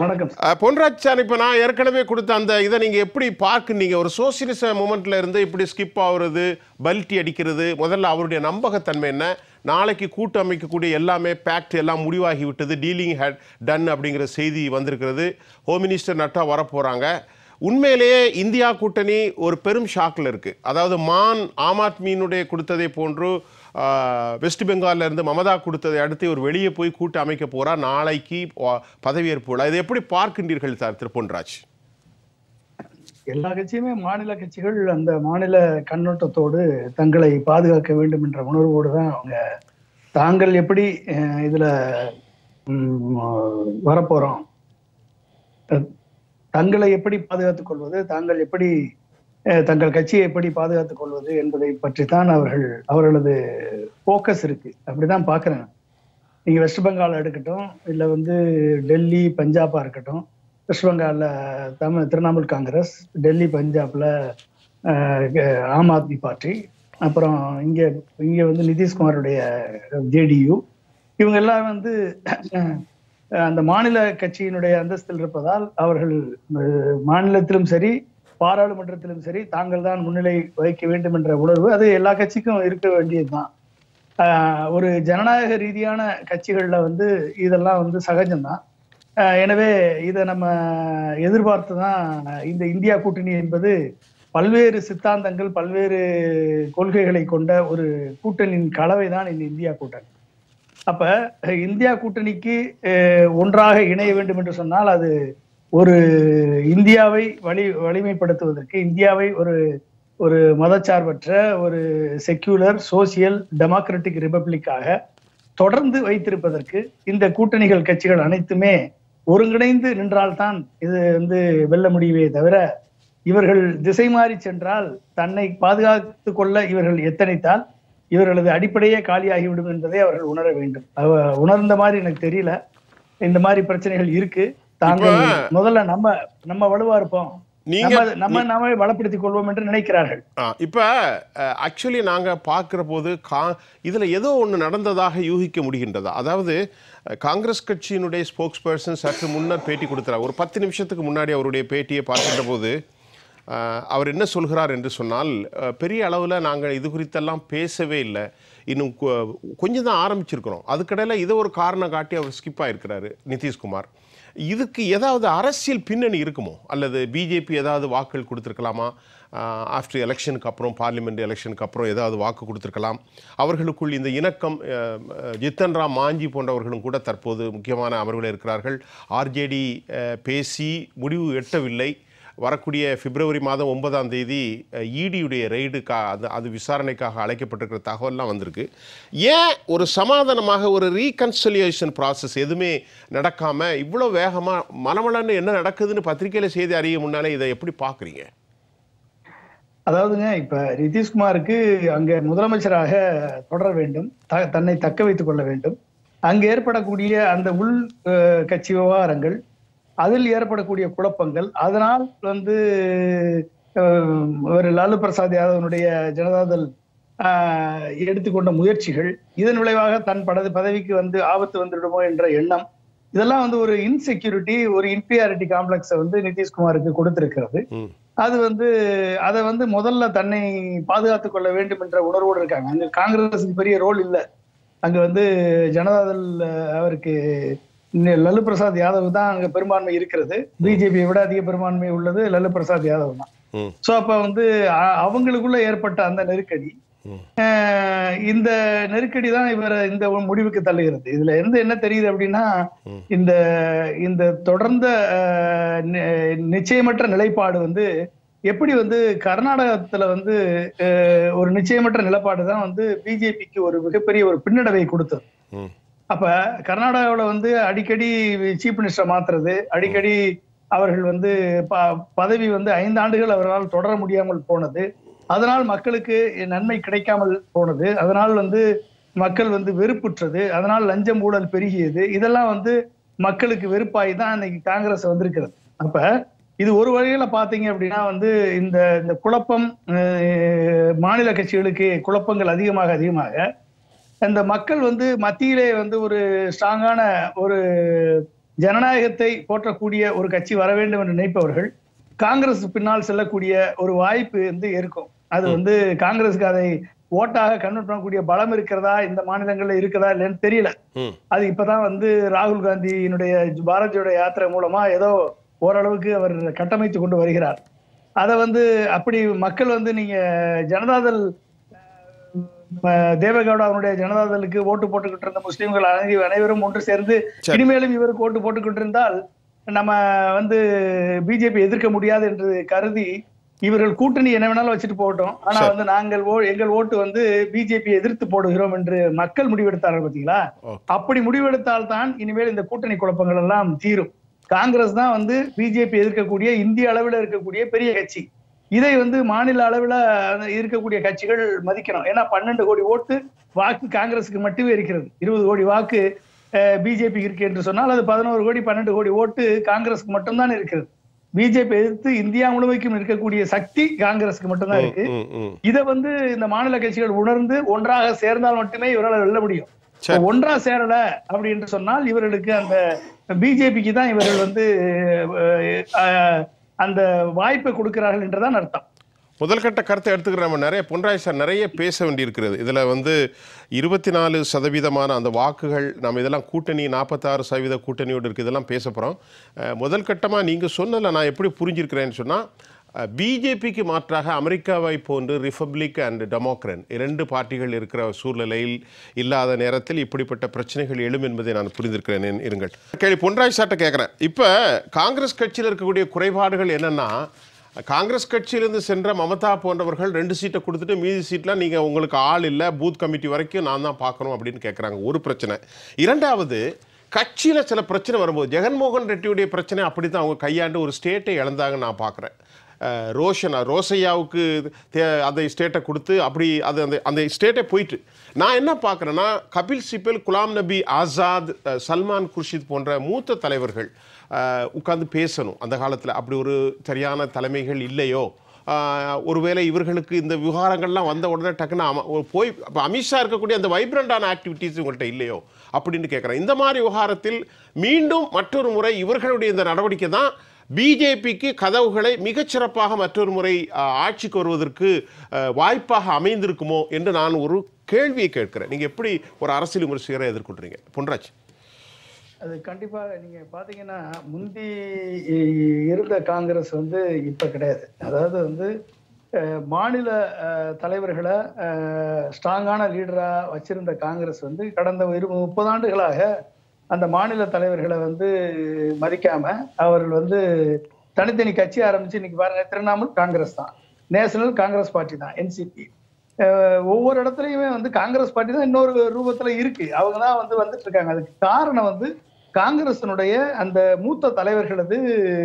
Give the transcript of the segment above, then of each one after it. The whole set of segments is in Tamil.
வணக்கம் அஹ், பொன்ராஜ் சார் இப்போ நான் ஏற்கனவே கொடுத்த அந்த இதை நீங்கள் எப்படி பார்க்குனீங்க ஒரு சோசியலிச மூமெண்ட்ல இருந்து இப்படி ஸ்கிப் ஆகுறது பல்ட்டி அடிக்கிறது முதல்ல அவருடைய நம்பகத்தன்மை என்ன நாளைக்கு கூட்டு அமைக்கக்கூடிய எல்லாமே பேக்ட் எல்லாம் முடிவாகி விட்டது டீலிங் ஹேட் டன் அப்படிங்கிற செய்தி வந்திருக்கிறது ஹோம் மினிஸ்டர் நட்டா வரப்போகிறாங்க உண்மையிலேயே இந்தியா கூட்டணி ஒரு பெரும் ஷாக்கில் இருக்குது அதாவது மான் ஆம் ஆத்மியினுடைய கொடுத்ததை போன்று ஆஹ், வெஸ்ட் பெங்கால்ல இருந்து மமதா கொடுத்ததை அடுத்து ஒரு வெளியே போய் கூட்டு அமைக்க போறா நாளைக்கு வ- பதவியேற்பு விழா இதை எப்படி பார்க்கின்றீர்கள் சார் திரு பொன்ராஜ் எல்லா கட்சியுமே மாநில கட்சிகள் அந்த மாநில கண்ணோட்டத்தோடு தங்களை பாதுகாக்க வேண்டும் என்ற உணர்வோடு தான் அவங்க தாங்கள் எப்படி அஹ், இதுல ம், வரப்போறோம் அஹ், தங்களை எப்படி பாதுகாத்துக் கொள்வது தாங்கள் எப்படி அஹ், தங்கள் கட்சியை எப்படி பாதுகாத்துக் கொள்வது என்பதை பற்றி தான் அவர்கள் அவர்களது போக்கஸ் இருக்கு அப்படிதான் பாக்குறேன் நீங்க வெஸ்ட் பெங்கால் எடுக்கட்டும் இல்ல வந்து டெல்லி பஞ்சாபா இருக்கட்டும் வெஸ்ட் பெங்கால்ல தமிழ் திரிணாமுல் காங்கிரஸ் டெல்லி பஞ்சாப்ல அஹ், ஆம் ஆத்மி பார்ட்டி அப்புறம் இங்க இங்க வந்து நிதிஷ்குமாருடைய ஜேடியு இவங்க எல்லாம் வந்து அஹ், அந்த மாநில கட்சியினுடைய அந்தஸ்தில் இருப்பதால் அவர்கள் அஹ், மாநிலத்திலும் சரி பாராளுமன்றத்திலும் சரி தாங்கள் தான் முன்னிலை வகிக்க வேண்டும் என்ற உணர்வு அது எல்லா கட்சிக்கும் இருக்க வேண்டியதுதான் ஆஹ் ஒரு ஜனநாயக ரீதியான கட்சிகள்ல வந்து இதெல்லாம் வந்து சகஜம்தான் ஆஹ் எனவே இதை நம்ம எதிர்பார்த்து தான் இந்த இந்தியா கூட்டணி என்பது பல்வேறு சித்தாந்தங்கள் பல்வேறு கொள்கைகளை கொண்ட ஒரு கூட்டணியின் கலவை தான் இந்த இந்தியா கூட்டணி அப்ப இந்தியா கூட்டணிக்கு அஹ், ஒன்றாக இணைய வேண்டும் என்று சொன்னால் அது ஒரு இந்தியாவை வலி வலிமைப்படுத்துவதற்கு இந்தியாவை ஒரு ஒரு மதச்சார்பற்ற ஒரு செக்யூலர் சோசியல் டெமோக்ராட்டிக் ரிபப்ளிக்காக தொடர்ந்து வைத்திருப்பதற்கு இந்த கூட்டணிகள் கட்சிகள் அனைத்துமே ஒருங்கிணைந்து நின்றால்தான் இது வந்து வெல்ல முடியுமே தவிர இவர்கள் திசை மாறி சென்றால் தன்னை பாதுகாத்துக் கொள்ள இவர்கள் எத்தனைத்தால் இவர்களது அடிப்படையே காலியாகிவிடும் என்பதை அவர்கள் உணர வேண்டும் அவ உணர்ந்த மாதிரி எனக்கு தெரியல இந்த மாதிரி பிரச்சனைகள் இருக்கு தாங்கள் முதல்ல நம்ம நம்ம வலுவா இருப்போம் நீங்க நம்ம நம்ம நாமே பலப்படுத்திக் கொள்வோம் என்று நினைக்கிறார்கள் ஆ, இப்ப ஆக்சுவலி நாங்க பார்க்கிற போது கா இதுல ஏதோ ஒன்று நடந்ததாக யூகிக்க முடிகின்றதா அதாவது அஹ், காங்கிரஸ் கட்சியினுடைய ஸ்போக்ஸ் பர்சன் சற்று முன்னர் பேட்டி கொடுத்தார் ஒரு பத்து நிமிஷத்துக்கு முன்னாடி அவருடைய பேட்டியை பார்க்கின்ற போது அஹ், அவர் என்ன சொல்கிறார் என்று சொன்னால் அஹ், பெரிய அளவில் நாங்கள் இது குறித்தெல்லாம் பேசவே இல்லை இன்னும் கொ- கொஞ்சம் தான் ஆரம்பிச்சிருக்கிறோம் அதுக்கடையில் இதை ஒரு காரணம் காட்டி அவர் ஸ்கிப் ஆயிருக்கிறாரு நிதிஷ்குமார் இதுக்கு ஏதாவது அரசியல் பின்னணி இருக்குமோ அல்லது பிஜேபி ஏதாவது வாக்குகள் கொடுத்துருக்கலாமா ஆஃப்டர் எலெக்ஷனுக்கு அப்புறம் பார்லிமெண்ட் எலெக்ஷனுக்கு அப்புறம் ஏதாவது வாக்கு கொடுத்துருக்கலாம் அவர்களுக்குள் இந்த இணக்கம் அஹ், அஹ், ஜித்தன் ராம் மாஞ்சி போன்றவர்களும் கூட தற்போது முக்கியமான அமர்வில் இருக்கிறார்கள் ஆர்ஜேடி பேசி முடிவு எட்டவில்லை வரக்கூடிய பிப்ரவரி மாதம் ஒன்பதாம் தேதி இடியுடைய ரெய்டுக்கா அது அது விசாரணைக்காக அழைக்கப்பட்டிருக்கிற தகவல்லாம் வந்திருக்கு ஏன் ஒரு சமாதானமாக ஒரு ரீகன்சலியேஷன் ப்ராசஸ் எதுவுமே நடக்காம இவ்வளோ வேகமாக மனமளன்னு என்ன நடக்குதுன்னு பத்திரிக்கையில் செய்தி அறிய முன்னாலே இதை எப்படி பார்க்குறீங்க அதாவதுங்க இப்ப நிதிஷ்குமாருக்கு அங்க முதலமைச்சராக தொடர வேண்டும் த- தன்னை தக்க வைத்துக் கொள்ள வேண்டும் அங்கு ஏற்படக்கூடிய அந்த உள் அஹ், கட்சி விவகாரங்கள் அதில் ஏற்படக்கூடிய குழப்பங்கள் அதனால் வந்து அஹ், ஒரு லாலு பிரசாத் யாதவனுடைய ஜனதாதள் ஆஹ், எடுத்துக்கொண்ட முயற்சிகள் இதன் விளைவாக தன் படது பதவிக்கு வந்து ஆபத்து வந்துவிடுமோ என்ற எண்ணம் இதெல்லாம் வந்து ஒரு இன்செக்யூரிட்டி ஒரு இன்ஃபீரியாரிட்டி காம்ப்ளெக்ஸை வந்து நிதிஷ்குமாருக்கு கொடுத்திருக்கிறது ம் அது வந்து அதை வந்து முதல்ல தன்னை பாதுகாத்துக் கொள்ள வேண்டும் என்ற உணர்வோடு இருக்காங்க அங்க காங்கிரஸுக்கு பெரிய ரோல் இல்ல அங்க வந்து ஜனதாதள் அஹ், அவருக்கு இன்னும் லல்லு பிரசாத் யாதவ் தான் அங்க பெரும்பான்மை இருக்கிறது பிஜேபியை விட அதிக பெரும்பான்மை உள்ளது லல்லு பிரசாத் யாதவ் தான் ம் சோ அப்ப வந்து அ- அவங்களுக்குள்ள ஏற்பட்ட அந்த நெருக்கடி ம். அஹ், இந்த நெருக்கடி தான் இவரை இந்த ஒரு முடிவுக்கு தள்ளுகிறது இதுல இருந்து என்ன தெரியுது அப்படின்னா ம். இந்த இந்த தொடர்ந்த அஹ், நி- நிச்சயமற்ற நிலைப்பாடு வந்து எப்படி வந்து கர்நாடகத்துல வந்து அஹ், ஒரு நிச்சயமற்ற நிலைப்பாடு தான் வந்து பிஜேபிக்கு ஒரு மிகப்பெரிய ஒரு பின்னடைவை கொடுத்தது ம் அப்ப கர்நாடகாவுல வந்து அடிக்கடி சீஃப் மினிஸ்டர் மாத்துறது அடிக்கடி அவர்கள் வந்து ப- பதவி வந்து ஐந்து ஆண்டுகள் அவர்களால் தொடர முடியாமல் போனது அதனால் மக்களுக்கு நன்மை கிடைக்காமல் போனது அதனால் வந்து மக்கள் வந்து வெறுப்புற்றது அதனால் லஞ்சம் ஊழல் பெருகியது இதெல்லாம் வந்து மக்களுக்கு வெறுப்பாய் தான் இன்னைக்கு காங்கிரஸ் வந்திருக்கிறது அப்ப இது ஒரு வகையில பாத்தீங்க அப்படின்னா வந்து இந்த இந்த குழப்பம் அஹ், மாநில கட்சிகளுக்கு குழப்பங்கள் அதிகமாக அதிகமாக இந்த மக்கள் வந்து மத்தியிலே வந்து ஒரு ஸ்ட்ராங்கான ஒரு ஜனநாயகத்தை போற்றக்கூடிய ஒரு கட்சி வர வேண்டும் என்று நினைப்பவர்கள் காங்கிரஸ் பின்னால் செல்லக்கூடிய ஒரு வாய்ப்பு வந்து இருக்கும் அது வந்து காங்கிரஸுக்கு அதை ஓட்டாக கன்வெர்ட் பண்ணக்கூடிய பலம் இருக்கிறதா இந்த மாநிலங்கள்ல இருக்கிறதா இல்லைன்னு தெரியல ம் அது இப்பதான் வந்து ராகுல் காந்தியினுடைய பாரத் ஜோடோ யாத்திரை மூலமா ஏதோ ஓரளவுக்கு அவர் கட்டமைத்து கொண்டு வருகிறார் அதை வந்து அப்படி மக்கள் வந்து நீங்க ஜனதாதள் அஹ், தேவகவுடா அவருடைய ஜனதாதளுக்கு ஓட்டு போட்டுக்கிட்டு இருந்த முஸ்லிம்கள் அனை- அனைவரும் ஒன்று சேர்ந்து சரி. இனிமேலும் இவருக்கு ஓட்டு போட்டுக்கிட்டு இருந்தால் நம்ம வந்து பிஜேபி எதிர்க்க முடியாது என்று கருதி இவர்கள் கூட்டணி என்ன வேணாலும் வச்சுட்டு போகட்டும் ஆனா சரி. வந்து நாங்கள் ஓ எங்கள் ஓட்டு வந்து பிஜேபி எதிர்த்து போடுகிறோம் என்று மக்கள் முடிவெடுத்தார்கள் பாத்தீங்களா ஓகே அப்படி முடிவெடுத்தால் தான் இனிமேல் இந்த கூட்டணி குழப்பங்கள் எல்லாம் தீரும் காங்கிரஸ் தான் வந்து பிஜேபி எதிர்க்கக்கூடிய இந்திய அளவில் இருக்கக்கூடிய பெரிய கட்சி இதை வந்து மாநில அளவில் இருக்கக்கூடிய கட்சிகள் மதிக்கணும் ஏன்னா பன்னெண்டு கோடி ஓட்டு வாக்கு காங்கிரஸுக்கு மட்டுமே இருக்கிறது இருபது கோடி வாக்கு பிஜேபி இருக்கு என்று சொன்னால் அது பதினோரு கோடி பன்னெண்டு கோடி ஓட்டு காங்கிரஸுக்கு மட்டும்தான் இருக்கிறது பிஜேபி எதிர்த்து இந்தியா முழுமைக்கும் இருக்கக்கூடிய சக்தி காங்கிரஸுக்கு மட்டும்தான் இருக்கு ம் ம் இதை வந்து இந்த மாநில கட்சிகள் உணர்ந்து ஒன்றாக சேர்ந்தால் மட்டுமே இவரால் வெல்ல முடியும் சரி. இப்ப ஒன்றா சேரல அப்படி என்று சொன்னால் இவர்களுக்கு அந்த பிஜேபிக்கு தான் இவர்கள் வந்து அஹ், அஹ், அந்த வாய்ப்பை கொடுக்கிறார்கள் என்றுதான் அர்த்தம் முதல்கட்ட கருத்தை எடுத்துக்கிற நம்ம நிறைய பொன்ராய் சார் நிறைய பேச வேண்டியிருக்கிறது இதில் வந்து இருபத்தி நாலு சதவீதமான அந்த வாக்குகள் நம்ம இதெல்லாம் கூட்டணி நாற்பத்தாறு சதவீத கூட்டணியோடு இருக்குது இதெல்லாம் பேச போகிறோம் முதல் கட்டமாக நீங்கள் சொன்னதில் நான் எப்படி புரிஞ்சிருக்கிறேன்னு சொன்னால் பிஜேபிக்கு மாற்றாக அமெரிக்காவை போன்று ரிப்பப்ளிக் அண்ட் டெமோக்ரன் இரண்டு பார்ட்டிகள் இருக்கிற சூழ்நிலையில் இல்லாத நேரத்தில் இப்படிப்பட்ட பிரச்சனைகள் எழும் என்பதை நான் புரிந்திருக்கிறேன் என்- இருங்கள் கேள்வி பொன்ராய் சார்ட்ட கேட்குறேன் இப்போ காங்கிரஸ் கட்சியில் இருக்கக்கூடிய குறைபாடுகள் என்னென்னா காங்கிரஸ் கட்சியிலிருந்து சென்ற மமதா போன்றவர்கள் ரெண்டு சீட்டை கொடுத்துட்டு மீதி சீட்டில் நீங்கள் உங்களுக்கு ஆள் இல்லை பூத் கமிட்டி வரைக்கும் நான் தான் பார்க்கணும் அப்படின்னு கேட்குறாங்க ஒரு பிரச்சனை இரண்டாவது கட்சியில் சில பிரச்சனை வரும்போது ஜெகன்மோகன் ரெட்டியுடைய பிரச்சனை அப்படி தான் அவங்க கையாண்டு ஒரு ஸ்டேட்டை இழந்தாங்கன்னு நான் பார்க்குறேன் ரோஷனா ரோசையாவுக்கு தே- அந்த ஸ்டேட்டை கொடுத்து அப்படி அது அந்த அந்த ஸ்டேட்டே போயிட்டு நான் என்ன பார்க்குறேன்னா கபில் சிபல் குலாம் நபி ஆசாத் அஹ், சல்மான் குர்ஷித் போன்ற மூத்த தலைவர்கள் உட்கார்ந்து பேசணும் அந்த காலத்தில் அப்படி ஒரு சரியான தலைமைகள் இல்லையோ ஆஹ், ஒருவேளை இவர்களுக்கு இந்த விவகாரங்கள்லாம் வந்த உடனே டக்குன்னு அம- ஒரு போய் அப்போ அமித்ஷா இருக்கக்கூடிய அந்த வைப்ரண்டான ஆக்டிவிட்டீஸ் உங்கள்கிட்ட இல்லையோ அப்படின்னு கேட்குறேன் இந்த மாதிரி விவகாரத்தில் மீண்டும் மற்றொரு முறை இவர்களுடைய இந்த நடவடிக்கை தான் பிஜேபிக்கு கதவுகளை மிகச்சிறப்பாக மற்றொரு முறை ஆஹ், ஆட்சிக்கு வருவதற்கு ஆஹ், வாய்ப்பாக அமைந்திருக்குமோ என்று நான் ஒரு கேள்வியை கேட்கிறேன் நீங்கள் எப்படி ஒரு அரசியல் விமர்சகரை எதிர்கொள்றீங்க பொன்ராஜ் அது கண்டிப்பாக நீங்க பாத்தீங்கன்னா முந்தி இருந்த காங்கிரஸ் வந்து இப்ப கிடையாது அதாவது வந்து அஹ், மாநில அஹ், தலைவர்களை ஸ்ட்ராங்கான லீடரா வச்சிருந்த காங்கிரஸ் வந்து கடந்த இரு முப்பது ஆண்டுகளாக அந்த மாநில தலைவர்களை வந்து மதிக்காம அவர்கள் வந்து தனித்தனி கட்சி ஆரம்பிச்சு இன்னைக்கு பாருங்க திரிணாமுல் காங்கிரஸ் தான் நேஷனல் காங்கிரஸ் பார்ட்டி தான் என்சிபி ஒவ்வொரு இடத்துலயுமே வந்து காங்கிரஸ் பார்ட்டி தான் இன்னொரு ரூபத்துல இருக்கு அவங்க தான் வந்து வந்துட்டு இருக்காங்க அதுக்கு காரணம் வந்து காங்கிரசினுடைய அந்த மூத்த தலைவர்களது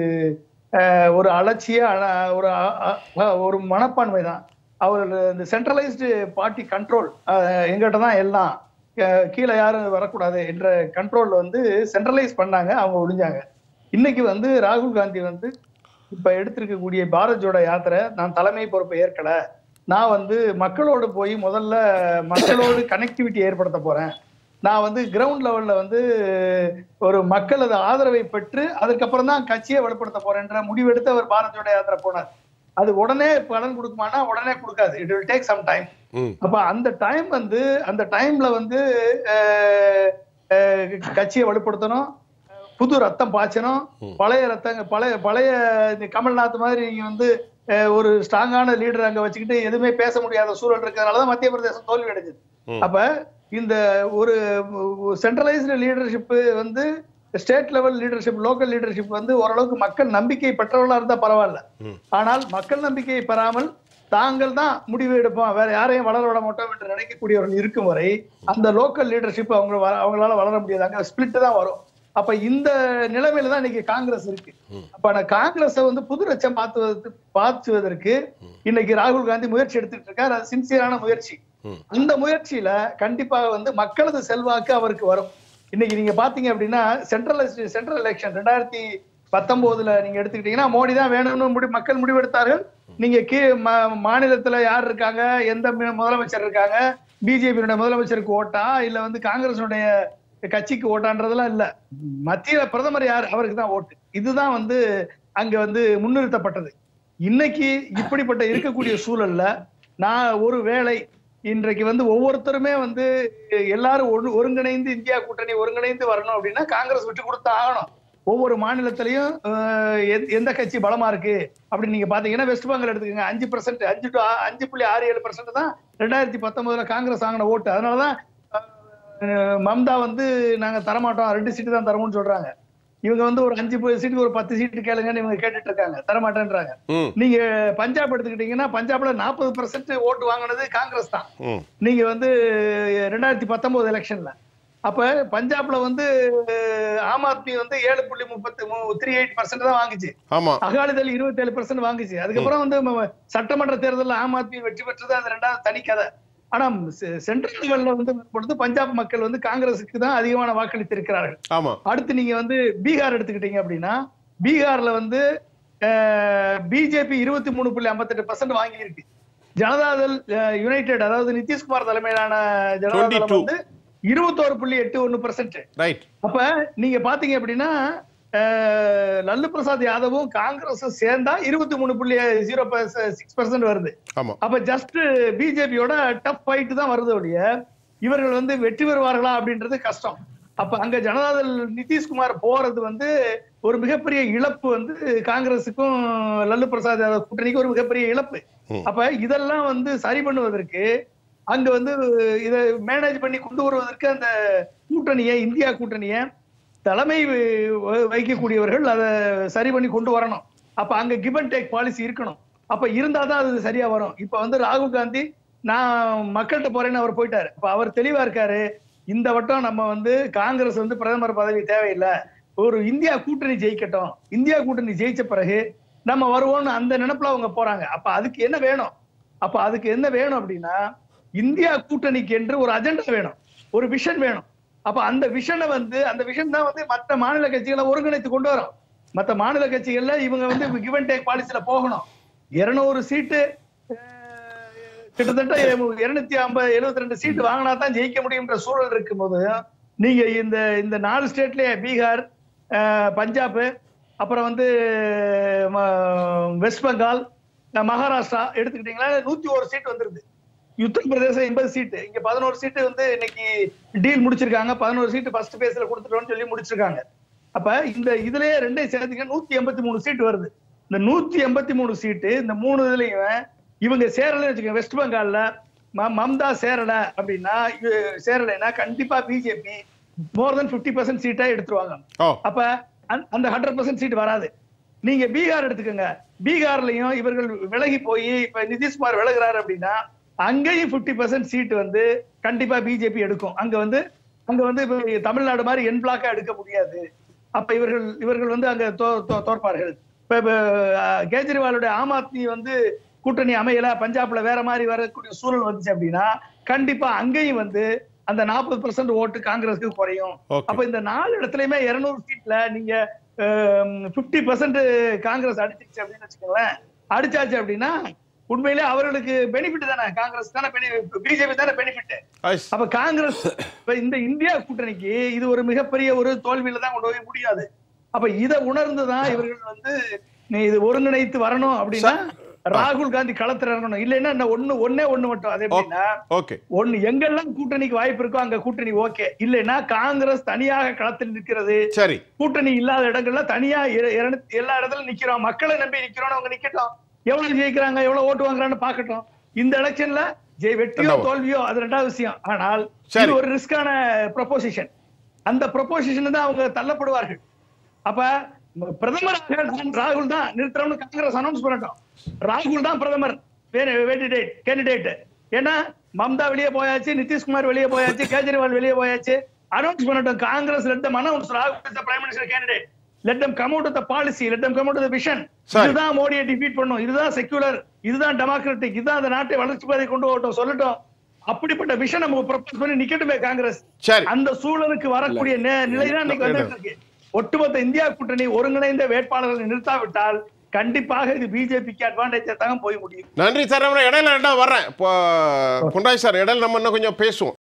அஹ், ஒரு அலட்சிய அல- ஒரு அ- அ- அ- ஒரு மனப்பான்மை தான் அவர்கள் இந்த சென்ட்ரலைஸ்டு பார்ட்டி கண்ட்ரோல் எங்கிட்ட தான் எல்லாம் அஹ், கீழே யாரும் வரக்கூடாது என்ற கண்ட்ரோல் வந்து சென்ட்ரலைஸ் பண்ணாங்க அவங்க ஒழிஞ்சாங்க இன்னைக்கு வந்து ராகுல் காந்தி வந்து இப்ப எடுத்திருக்கக்கூடிய பாரத் ஜோடோ யாத்திரை நான் தலைமை பொறுப்பை ஏற்கல நான் வந்து மக்களோடு போய் முதல்ல மக்களோடு கனெக்டிவிட்டி ஏற்படுத்த போறேன் நான் வந்து கிரவுண்ட் லெவல்ல வந்து ஒரு மக்களது ஆதரவை பெற்று அதுக்கப்புறம் தான் கட்சியை வலுப்படுத்த போறேன்ற முடிவெடுத்து அவர் பாரத் ஜோடோ யாத்திரை போனார் அது உடனே பலன் கொடுக்குமானா உடனே கொடுக்காது it will take some time ம் அப்ப அந்த டைம் வந்து அந்த டைம்ல வந்து அஹ், அஹ், கட்சியை வலுப்படுத்தணும் புது ரத்தம் பாய்ச்சணும் பழைய ரத்தங்க பழைய பழைய இந்த கமல்நாத் மாதிரி நீங்க வந்து அஹ், ஒரு ஸ்ட்ராங்கான லீடர் அங்க வச்சுக்கிட்டு எதுவுமே பேச முடியாத சூழல் இருக்கிறதுனாலதான் மத்திய பிரதேசம் தோல்வி அடைஞ்சது ம். அப்ப இந்த ஒரு சென்ட்ரலைஸ்டு லீடர்ஷிப் வந்து state level leadership local leadership வந்து ஓரளவுக்கு மக்கள் நம்பிக்கை பெற்றவர்களா இருந்தா பரவாயில்ல ம். ஆனால் மக்கள் நம்பிக்கையை பெறாமல் தாங்கள் தான் முடிவு எடுப்போம் வேற யாரையும் வளர விட மாட்டோம் என்று நினைக்கக்கூடியவர்கள் இருக்கும் வரை அந்த லோக்கல் லீடர்ஷிப் அவங்க வ- அவங்களால வளர முடியாது அங்க ஸ்பிளிட் தான் வரும் அப்ப இந்த நிலைமையில தான் இன்னைக்கு காங்கிரஸ் இருக்கு அப்ப அந்த காங்கிரஸை வந்து புது ரச்சம் மாத்துவதற்கு பாத்துவதற்கு இன்னைக்கு ராகுல் காந்தி முயற்சி எடுத்துட்டு இருக்காரு அது சின்சியரான முயற்சி ம். அந்த முயற்சியில கண்டிப்பாக வந்து மக்களது செல்வாக்கு அவருக்கு வரும் இன்னைக்கு நீங்க பாத்தீங்க அப்படின்னா சென்ட்ரல் சென்ட்ரல் எலெக்ஷன் ரெண்டாயிரத்தி பத்தொன்பதுல நீங்க எடுத்துக்கிட்டீங்கன்னா மோடி தான் வேணும்னு முடி மக்கள் முடிவெடுத்தார்கள் நீங்க கீ மா- மாநிலத்துல யார் இருக்காங்க எந்த மி- முதலமைச்சர் இருக்காங்க பிஜேபியினுடைய முதலமைச்சருக்கு ஓட்டா இல்ல வந்து காங்கிரஸினுடைய கட்சிக்கு ஓட்டான்றதெல்லாம் இல்ல மத்திய பிரதமர் யார் அவருக்கு தான் ஓட்டு இதுதான் வந்து அங்க வந்து முன்னிறுத்தப்பட்டது இன்னைக்கு இப்படிப்பட்ட இருக்கக்கூடிய சூழல்ல நான் ஒரு வேளை இன்றைக்கு வந்து ஒவ்வொருத்தருமே வந்து எல்லாரும் ஒரு- ஒருங்கிணைந்து இந்தியா கூட்டணி ஒருங்கிணைந்து வரணும் அப்படின்னா காங்கிரஸ் விட்டு கொடுத்து ஆகணும் ஒவ்வொரு மாநிலத்திலையும் அஹ், எந்த- எந்த கட்சி பலமா இருக்கு அப்படின்னு நீங்க பாத்தீங்கன்னா வெஸ்ட் பெங்கால் எடுத்துக்கோங்க அஞ்சு பர்சன்ட் அஞ்சு டு அஞ்சு புள்ளி ஆறு ஏழு பர்சன்ட் தான் ரெண்டாயிரத்தி பத்தொன்பதுல காங்கிரஸ் வாங்கின ஓட்டு அதனாலதான் அஹ், மம்தா வந்து நாங்க தரமாட்டோம் ரெண்டு சீட்டு தான் தருவோம்னு சொல்றாங்க இவங்க வந்து ஒரு அஞ்சு சீட்டுக்கு ஒரு பத்து சீட்டு கேளுங்கன்னு இவங்க கேட்டுட்டு இருக்காங்க தரமாட்டேன்றாங்க ம் நீங்க பஞ்சாப் எடுத்துக்கிட்டீங்கன்னா பஞ்சாப்ல நாற்பது பர்சன்ட் ஓட்டு வாங்கினது காங்கிரஸ் தான் ம் நீங்க வந்து ரெண்டாயிரத்தி பத்தொன்பது எலெக்ஷன்ல அப்ப பஞ்சாப்ல வந்து அஹ், ஆம் ஆத்மி வந்து ஏழு புள்ளி முப்பத்தி த்ரீ எயிட் பர்சன்ட் தான் வாங்குச்சு ஆமா அகாலிதள் இருபத்தி ஏழு பர்சன்ட் வாங்குச்சு அதுக்கப்புறம் வந்து ம- சட்டமன்ற தேர்தலில் ஆம் ஆத்மி வெற்றி பெற்றது அந்த ரெண்டாவது தனி கதை ஆனா செ- சென்ட்ரல் லெவல்ல வந்து பொழுது பஞ்சாப் மக்கள் வந்து காங்கிரஸுக்கு தான் அதிகமான வாக்களித்திருக்கிறார்கள் ஆமா அடுத்து நீங்க வந்து பீகார் எடுத்துக்கிட்டீங்க அப்படின்னா பீகார்ல வந்து பிஜேபி இருபத்தி மூணு புள்ளி ஐம்பத்தெட்டு பர்சன்ட் வாங்கி இருக்கு ஜனதாதள் யுனைடெட் அதாவது நிதிஷ்குமார் தலைமையிலான ஜனதாதளம் 22. வந்து இருபத்தோரு புள்ளி எட்டு ஒன்னு பர்சன்ட் ரைட் அப்ப நீங்க பாத்தீங்க அப்படின்னா அஹ், லல்லு பிரசாத் யாதவும் காங்கிரஸும் சேர்ந்தா இருபத்தி மூணு புள்ளி ஜீரோ சிக்ஸ் பர்சன்ட் வருது ஆமா அப்ப ஜஸ்ட் பிஜேபியோட டஃப் ஃபைட் தான் வருது ஒழிய இவர்கள் வந்து வெற்றி பெறுவார்களா அப்படின்றது கஷ்டம் அப்ப அங்க ஜனதாதள் நிதிஷ்குமார் போறது வந்து ஒரு மிகப்பெரிய இழப்பு வந்து காங்கிரஸுக்கும் லல்லு பிரசாத் யாதவ் கூட்டணிக்கு ஒரு மிகப்பெரிய இழப்பு ம். அப்ப இதெல்லாம் வந்து சரி பண்ணுவதற்கு அங்க வந்து இதை மேனேஜ் பண்ணி கொண்டு வருவதற்கு அந்த கூட்டணியை இந்தியா கூட்டணியை தலைமை வ- வைக்கக்கூடியவர்கள் அதை சரி பண்ணி கொண்டு வரணும் அப்ப அங்க கிவ் அண்ட் டேக் பாலிசி இருக்கணும் அப்ப இருந்தாதான் அது சரியா வரும் இப்ப வந்து ராகுல் காந்தி நான் மக்கள்கிட்ட போறேன்னு அவர் போயிட்டாரு அப்ப அவர் தெளிவா இருக்காரு இந்த வட்டம் நம்ம வந்து காங்கிரஸ் வந்து பிரதமர் பதவி தேவையில்லை ஒரு இந்தியா கூட்டணி ஜெயிக்கட்டும் இந்தியா கூட்டணி ஜெயிச்ச பிறகு நம்ம வருவோம்னு அந்த நினைப்புல அவங்க போறாங்க அப்ப அதுக்கு என்ன வேணும் அப்ப அதுக்கு என்ன வேணும் அப்படின்னா இந்தியா கூட்டணிக்கு என்று ஒரு அஜெண்டா வேணும் ஒரு விஷன் வேணும் அப்ப அந்த விஷனை வந்து அந்த விஷன் தான் வந்து மற்ற மாநில கட்சிகளை ஒருங்கிணைத்து கொண்டு வரும் மற்ற மாநில கட்சிகள்ல இவங்க வந்து கிவ் அண்ட் டேக் பாலிசியில போகணும் இருநூறு சீட்டு அஹ், கிட்டத்தட்ட இருநூத்தி ஐம்பது எழுபத்தி ரெண்டு சீட்டு வாங்கினா தான் ஜெயிக்க முடியுன்ற சூழல் இருக்கும்போது நீங்க இந்த இந்த நாலு ஸ்டேட்லயே பீகார் அஹ், பஞ்சாப் அப்புறம் வந்து ம- வெஸ்ட் பெங்கால் அஹ், மகாராஷ்டிரா எடுத்துக்கிட்டீங்களா நூத்தி ஒரு சீட் வந்துருது உத்தரப்பிரதேசம் எண்பது சீட்டு இங்க பதினோரு சீட்டு வந்து இன்னைக்கு டீல் முடிச்சிருக்காங்க பதினோரு சீட்டு ஃபர்ஸ்ட் பேஸ்ல கொடுத்துட்டோம்னு சொல்லி முடிச்சிருக்காங்க அப்ப இந்த இதுலயே ரெண்டையும் சேர்த்துக்க நூத்தி எண்பத்தி மூணு சீட்டு வருது இந்த நூத்தி எண்பத்தி மூணு சீட்டு இந்த மூணு இதுலயும் இவங்க சேரலன்னு வச்சுக்கோங்க வெஸ்ட் பெங்கால்ல ம- மம்தா சேரல அப்படின்னா இது சேரலைன்னா கண்டிப்பா பிஜேபி மோர் தென் 50% பர்சன்ட் சீட்டா எடுத்துருவாங்க ஓ அப்ப அந்த- அந்த ஹண்ட்ரட் பர்சன்ட் சீட் வராது நீங்க பீகார் எடுத்துக்கோங்க பீகார்லயும் இவர்கள் விலகி போய் இப்ப நிதிஷ்குமார் விலகுறாரு அப்படின்னா அங்கேயும் 50% பர்சன்ட் சீட் வந்து கண்டிப்பா பிஜேபி எடுக்கும் அங்க வந்து அங்க வந்து இப்ப தமிழ்நாடு மாதிரி என் பிளாக்கா எடுக்க முடியாது அப்ப இவர்கள் இவர்கள் வந்து அங்க தோ- தோ- தோற்பார்கள் இப்ப இப்ப, அஹ், கேஜ்ரிவாலுடைய ஆம் ஆத்மி வந்து கூட்டணி அமையல பஞ்சாப்ல வேற மாதிரி வரக்கூடிய சூழல் வந்துச்சு அப்படின்னா கண்டிப்பா அங்கேயும் வந்து அந்த நாற்பது பர்சன்ட் ஓட்டு காங்கிரஸுக்கு குறையும் ஓகே அப்ப இந்த நாலு இடத்துலயுமே இருநூறு சீட்ல நீங்க பிப்டி பர்சன்ட் காங்கிரஸ் அடிச்சிருச்சு அப்படின்னு வச்சுக்கோங்களேன் அடிச்சாச்சு அப்படின்னா உண்மையிலே அவர்களுக்கு பெனிஃபிட் தானே காங்கிரஸ் தானே பிஜேபி தானே பெனிஃபிட் ஐஸ் அப்ப காங்கிரஸ் இப்ப இந்த இந்தியா கூட்டணிக்கு இது ஒரு மிகப்பெரிய ஒரு தோல்வியில தான் கொண்டு போய் முடியாது அப்ப இதை உணர்ந்துதான் இவர்கள் வந்து நீ இது ஒருங்கிணைத்து வரணும் அப்படின்னா ராகுல் காந்தி களத்துல இறங்கணும் இல்லைன்னா இன்னும் ஒண்ணு ஒண்ணே ஒண்ணு மட்டும் அது எப்படின்னா ஓகே ஒண்ணு எங்கெல்லாம் கூட்டணிக்கு வாய்ப்பு இருக்கோ அங்க கூட்டணி ஓகே இல்லைன்னா காங்கிரஸ் தனியாக களத்தில் நிற்கிறது சரி கூட்டணி இல்லாத இடங்கள்ல தனியா இர- இருநூத்தி- எல்லா இடத்துலயும் நிக்கிறோம் மக்களை நம்பி நிக்கிறோம் அவங்க நிக்கட்டும் எவ்வளவு ஜெயிக்கிறாங்க எவ்வளவு ஓட்டு வாங்குறான்னு பாக்கட்டும் இந்த எலெக்ஷன்ல ஜெய் வெற்றியோ ரெண்டாவது. தோல்வியோ அது ரெண்டாவது விஷயம் ஆனால் சரி. இது ஒரு ரிஸ்கான ப்ரொபோசிஷன் அந்த ப்ரொபோசிஷன் தான் அவங்க தள்ளப்படுவார்கள் அப்ப ம- பிரதமராக நான் ராகுல் தான் நிறுத்துறோம்னு காங்கிரஸ் அனௌன்ஸ் பண்ணட்டும் ராகுல் தான் பிரதமர் கேண்டிடேட் ஏன்னா மம்தா வெளியே போயாச்சு நிதிஷ்குமார் வெளியே போயாச்சு கேஜ்ரிவால் வெளியே போயாச்சு அனௌன்ஸ் பண்ணட்டும் காங்கிரஸ் லெட் தம் அனௌன்ஸ் ராகுல் is prime minister candidate let them come out the policy let them come out the vision சரி. இதுதான் மோடியை டிஃபீட் பண்ணும் இதுதான் செக்யூலர் இதுதான் டெமோக்ராட்டிக் இதுதான் அந்த நாட்டை வளர்ச்சி பாதை கொண்டு போகட்டும் சொல்லட்டும் அப்படிப்பட்ட விஷன் நம்ம ப்ரப்போஸ் பண்ணி நிக்கட்டுமே காங்கிரஸ் சரி அந்த சூழலுக்கு வரக்கூடிய நே- நிலைதான் இன்னைக்கு வந்துட்டு இருக்கு ஒட்டுமொத்த இந்தியா கூட்டணி ஒருங்கிணைந்த வேட்பாளர்களை நிறுத்தாவிட்டால் கண்டிப்பாக இது பிஜேபிக்கு அட்வான்டேஜ் தான் போய் முடியும் நன்றி சார் நம்ம இடையில ரெண்டா வர்றேன் இப்போ பொன்ராய் சார் இடையில நம்ம இன்னும் கொஞ்சம் பேசுவோம்